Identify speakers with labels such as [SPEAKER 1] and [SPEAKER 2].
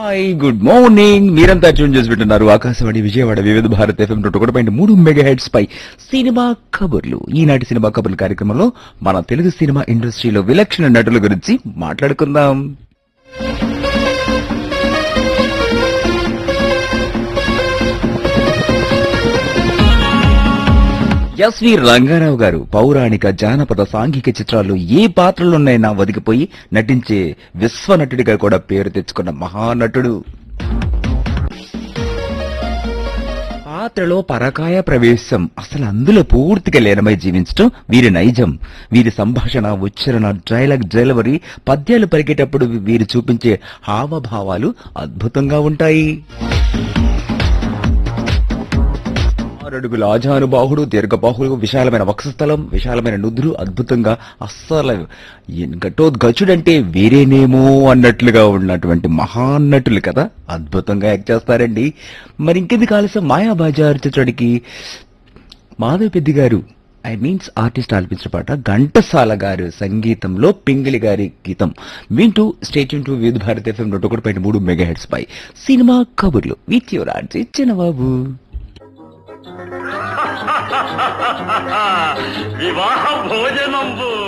[SPEAKER 1] hi good morning మీరంతా tune చేసి వింటున్నారు ఆకాశవాణి విజయవాడ వివిధ భారత్ ఎఫ్ఎం నూట ఒకటి పాయింట్ మూడు మెగా హెడ్స్ పై సినిమా కబుర్లు ఈనాటి సినిమా కబుర్ల కార్యక్రమంలో మన తెలుగు సినిమా ఇండస్ట్రీలో విలక్షణ నటుల గురించి మాట్లాడుకుందాం ఎస్వి రంగారావు గారు పౌరాణిక జానపద సాంఘిక చిత్రాల్లో ఏ పాత్రలోనైనా ఒదిగిపోయి నటించే విశ్వ నటుడిగా కూడా పేరు తెచ్చుకున్న మహానటుడు పాత్రలో పరకాయ ప్రవేశం అసలు అందులో పూర్తిగా లీనమై జీవించడం వీరి నైజం వీరి సంభాషణ ఉచ్చారణ డైలాగ్ డెలివరీ పద్యాలు పరిగేటప్పుడు వీరు చూపించే హావభావాలు అద్భుతంగా ఉంటాయి ఆరడుగుల ఆజానుబాహుడు దీర్ఘబాహుడు విశాలమైన వక్షస్థలం విశాలమైన నుదురు అద్భుతంగా అస్సలు ఘటోద్గచుడంటే వేరేనేమో అన్నట్లుగా ఉన్నటువంటి మహాన్నటులు కదా అద్భుతంగా యాక్ట్ చేస్తారండి మరి ఇంకెందుకు ఆలస్యం మాయాబజార్ చిత్రానికి మాధవ్ పెద్ది గారు ఐ మీన్స్ ఆర్టిస్ట్ ఆలపించిన పాట ఘంటసాల గారు సంగీతంలో పింగిలి గారి గీతం వింటూ స్టేట్యూన్ టు వివిధ భారత్ ఎఫ్ఎం నూట ఒకటి పాయింట్ మూడు మెగా హెడ్స్ పై సినిమా కబుర్లు with your RJ Chinnababu
[SPEAKER 2] Vivaha భోజనంబు